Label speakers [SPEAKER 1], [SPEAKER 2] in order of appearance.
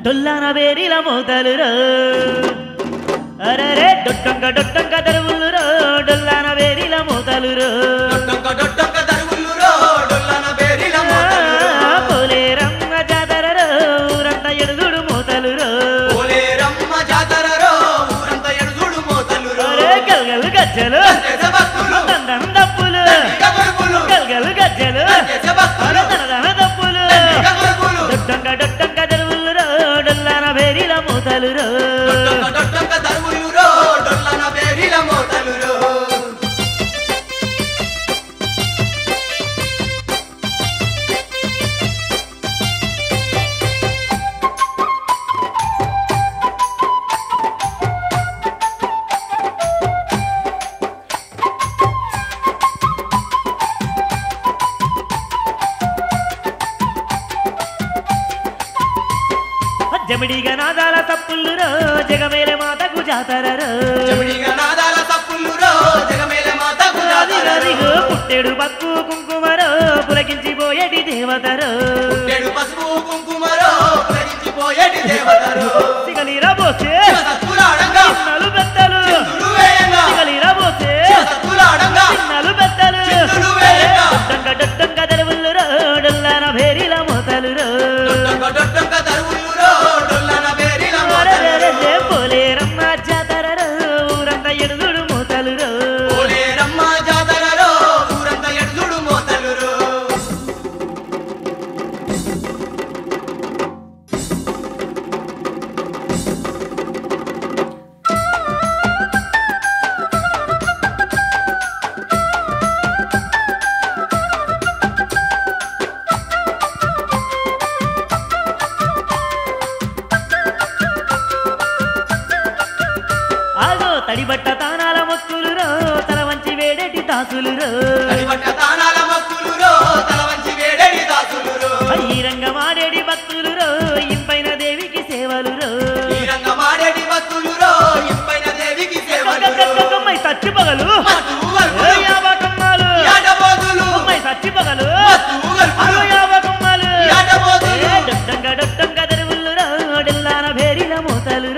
[SPEAKER 1] డొల్లాన వేరిల మోతలు రో అరరే డొట్టంక డొట్టంక దరువులు రో డొల్లాన వేరిల మోతలు రో
[SPEAKER 2] డొట్టొక్క డొట్టొక్క దరువులురో, డొల్లన బేరిల మోతలురో.
[SPEAKER 1] పోలేరమ్మ జాతర రో ఊరంతా ఎడుదుడు మోతలు రో
[SPEAKER 2] పోలేరమ్మ జాతరరో, ఊరంతా ఎడుదుడు మోతలురో.
[SPEAKER 1] అరే గల్గలు గజ్జలు
[SPEAKER 2] దేశ భక్తులు,
[SPEAKER 1] దండం దప్పులు
[SPEAKER 2] దండిగ కొరుకులు,
[SPEAKER 1] గల్గలు గజ్జలు
[SPEAKER 2] దేశ భక్తులు,
[SPEAKER 1] దనదన దప్పులు
[SPEAKER 2] దండిగ కొరుకులు.
[SPEAKER 1] డొట్టంక డొట్టంక దరువులు రో డొల్లాన వేరిల మోతలు రో
[SPEAKER 2] డొట్టొక్క డొట్టొక్క దరువులురో, డొల్లన బేరిల మోతలురో.
[SPEAKER 1] జమిడిగా నాదాల తప్పులు రో జగమేలే మాతకు జాతర రో
[SPEAKER 2] చెమిడిగ నాదాల తప్పులురో, జగమేల మాతకు జాతరరో.
[SPEAKER 1] అదిగదిగో పుట్టెడు పక్కు కుంకుమరో పులకించిపోయేటి దేవతరో
[SPEAKER 2] నేడు పసుపు కుంకుమరో, ప్రవహించిపోయేటి దేవతరో.
[SPEAKER 1] సిగలిరా పోసే
[SPEAKER 2] శివసత్తులాడంగా,
[SPEAKER 1] చిన్నలు పెద్దలు
[SPEAKER 2] చిందులు వేయంగా,
[SPEAKER 1] సిగలిరా పోసే
[SPEAKER 2] శివసత్తులాడంగా,
[SPEAKER 1] చిన్నలు పెద్దలు
[SPEAKER 2] చిందులు వేయంగా.
[SPEAKER 1] డొట్టంక డొట్టంక తెరువులు రో డొల్లాన భేరిల మోతలు రో
[SPEAKER 2] డొట్టొక్క డొట్టొక్క దరువులురో, డొల్లన బేరిల
[SPEAKER 1] అరెరెరెరె,
[SPEAKER 2] మోతలురో.
[SPEAKER 1] పోలేరమ్మ జాతర రో ఊరంతా ఎడుదుడు మోతలు రో
[SPEAKER 2] పోలేరమ్మ జాతరరో, ఊరంతా ఎడుదుడు మోతలురో.
[SPEAKER 1] ఆగో తడిబట్ట తానాల మొత్తులు రో తల వంచి వేడేటి దాసులు రో
[SPEAKER 2] తడిబట్ట తానాల భక్తులురో, తల వంచి వేడెడి దాసులురో.
[SPEAKER 1] ఈ రంగమాడేడి భక్తులు రో ఇంపైన దేవికి సేవలు రో
[SPEAKER 2] ఈ రంగమాడేటి భక్తులురో, ఇంపైన దేవికి సేవలురో.
[SPEAKER 1] అమ్మాయి సచ్చి పగలు
[SPEAKER 2] మత్తు గల్పులు,
[SPEAKER 1] యాభకమ్మాలు
[SPEAKER 2] యాటబోతులు,
[SPEAKER 1] అమ్మాయి సచ్చి పగలు
[SPEAKER 2] మత్తు గల్పులు,
[SPEAKER 1] యాభకమ్మాలు
[SPEAKER 2] యాటబోతులు.
[SPEAKER 1] డొట్టంగా డొట్టంగా తెరువులు రో డెల్లాన భేరిల మోతలు